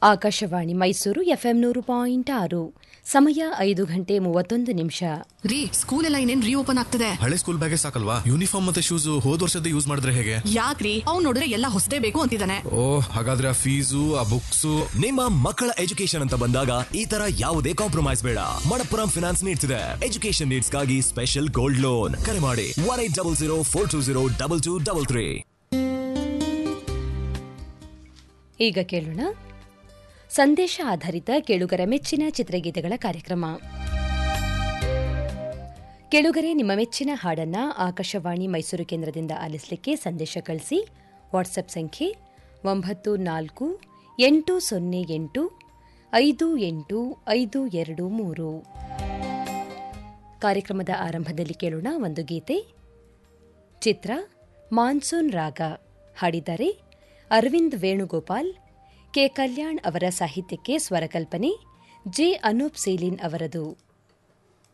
Akashvani Mysore FM ನೂರು point ಆರು ಸಮಯ ಐದು ಗಂಟೆ ಮೂವತ್ತೊಂದು ನಿಮಿಷ ರೀ ಸ್ಕೂಲ್ ಎಲ್ಲ ಇನ್ನೇನ್ ರೀಓಪನ್ ಆಗ್ತದೆ ಹಳೆ ಸ್ಕೂಲ್ ಬ್ಯಾಗೆ ಸಾಕಲ್ವಾ ಯೂನಿಫಾರ್ಮ್ ಮತ್ತೆ ಶೂಸ್ ಹೋದ್ ವರ್ಷದ ಯೂಸ್ ಮಾಡಿದ್ರೆ ಹೇಗೆ ಯಾಕ್ರಿ ಅವ್ನ್ ನೋಡಿದ್ರೆ ಎಲ್ಲ ಹೊಸದೇ ಬೇಕು ಅಂತಿದ್ದಾನೆ ಓ ಹಾಗಾದ್ರೆ ಆ ಫೀಸು ಆ ಬುಕ್ಸು ನಿಮ್ಮ ಮಕ್ಕಳ ಎಜುಕೇಶನ್ ಅಂತ ಬಂದಾಗ ಈ ತರ ಯಾವುದೇ ಕಾಂಪ್ರಮೈಸ್ ಬೇಡ ಮಣಪ್ಪುರಂ ಫಿನಾನ್ಸ್ ನೀಡ್ತಿದೆ ಎಜುಕೇಶನ್ ನೀಡ್ಸ್ಗಾಗಿ ಸ್ಪೆಷಲ್ ಗೋಲ್ಡ್ ಲೋನ್ ಕರೆ ಮಾಡಿ one eight double zero four two zero double two double three ಈಗ ಕೇಳೋಣ ಸಂದೇಶ ಆಧಾರಿತ ಕೇಳುಗರ ಮೆಚ್ಚಿನ ಚಿತ್ರಗೀತೆಗಳ ಕಾರ್ಯಕ್ರಮ ಕೇಳುಗರೆ ನಿಮ್ಮ ಮೆಚ್ಚಿನ ಹಾಡನ್ನ ಆಕಾಶವಾಣಿ ಮೈಸೂರು ಕೇಂದ್ರದಿಂದ ಆಲಿಸಲಿಕ್ಕೆ ಸಂದೇಶ ಕಳಿಸಿ ವಾಟ್ಸಪ್ ಸಂಖ್ಯೆ ಒಂಬತ್ತು ನಾಲ್ಕು ಎಂಟು ಸೊನ್ನೆ ಎಂಟು ಐದು ಎಂಟು ಐದು ಎರಡು ಮೂರು ಕಾರ್ಯಕ್ರಮದ ಆರಂಭದಲ್ಲಿ ಕೇಳೋಣ ಒಂದು ಗೀತೆ ಚಿತ್ರ ಮಾನ್ಸೂನ್ ರಾಗ ಹಾಡಿದ್ದಾರೆ ಅರವಿಂದ್ ವೇಣುಗೋಪಾಲ್ ಕೆ ಕಲ್ಯಾಣ್ ಅವರ ಸಾಹಿತ್ಯಕ್ಕೆ ಸ್ವರಕಲ್ಪನೆ ಜೆ ಅನೂಪ್ ಸೀಲಿನ್ ಅವರದು